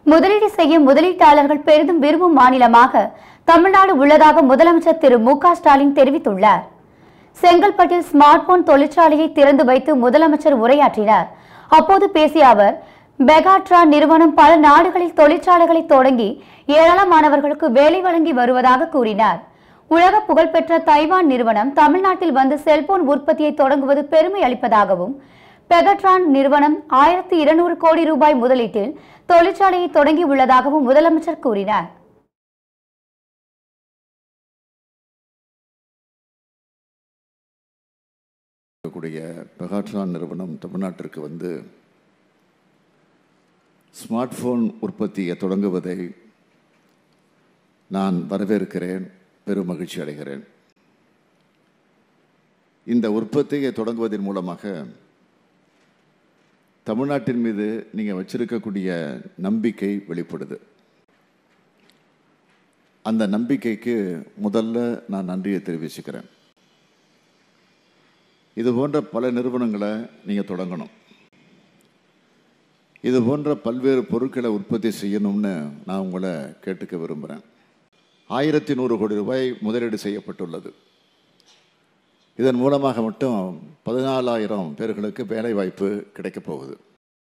முதலீடு செய்ய முதலீட்டாளர்கள் பெரிதும் விரும்பும் மாநிலமாக தமிழ்நாடு உள்ளதாக முதலமைச்சர் திரு மு க ஸ்டாலின் தெரிவித்துள்ளார் செங்கல்பட்டில் ஸ்மார்ட் போன் தொழிற்சாலையை திறந்து வைத்து முதலமைச்சர் உரையாற்றினார் அப்போது பேசிய அவர் பெகாட்ரா நிறுவனம் பல நாடுகளில் தொழிற்சாலைகளை தொடங்கி ஏராளமானவர்களுக்கு வேலை வழங்கி வருவதாக கூறினார் உலக புகழ்பெற்ற தைவான் நிறுவனம் தமிழ்நாட்டில் வந்து செல்போன் உற்பத்தியை தொடங்குவது பெருமை அளிப்பதாகவும் பெகட்ரான் நிறுவனம் ஆயிரத்தி இருநூறு கோடி ரூபாய் முதலீட்டில் தொழிற்சாலையை தொடங்கி உள்ளதாகவும் முதலமைச்சர் கூறினார் இருக்கக்கூடிய பெகாட்ரான் நிறுவனம் தமிழ்நாட்டிற்கு வந்து ஸ்மார்ட் போன் உற்பத்தியை தொடங்குவதை நான் வரவேற்கிறேன் பெரும் மகிழ்ச்சி அடைகிறேன் இந்த உற்பத்தியை தொடங்குவதன் மூலமாக தமிழ்நாட்டின் மீது நீங்கள் வச்சிருக்கக்கூடிய நம்பிக்கை வெளிப்படுது அந்த நம்பிக்கைக்கு முதல்ல நான் நன்றியை தெரிவிச்சுக்கிறேன் இது போன்ற பல நிறுவனங்களை நீங்கள் தொடங்கணும் இது போன்ற பல்வேறு பொருட்களை உற்பத்தி செய்யணும்னு நான் உங்களை கேட்டுக்க விரும்புகிறேன் ஆயிரத்தி நூறு கோடி ரூபாய் முதலீடு செய்யப்பட்டுள்ளது இதன் மூலமாக மட்டும் பதினாலாயிரம் பேர்களுக்கு வேலை வாய்ப்பு கிடைக்கப் போகுது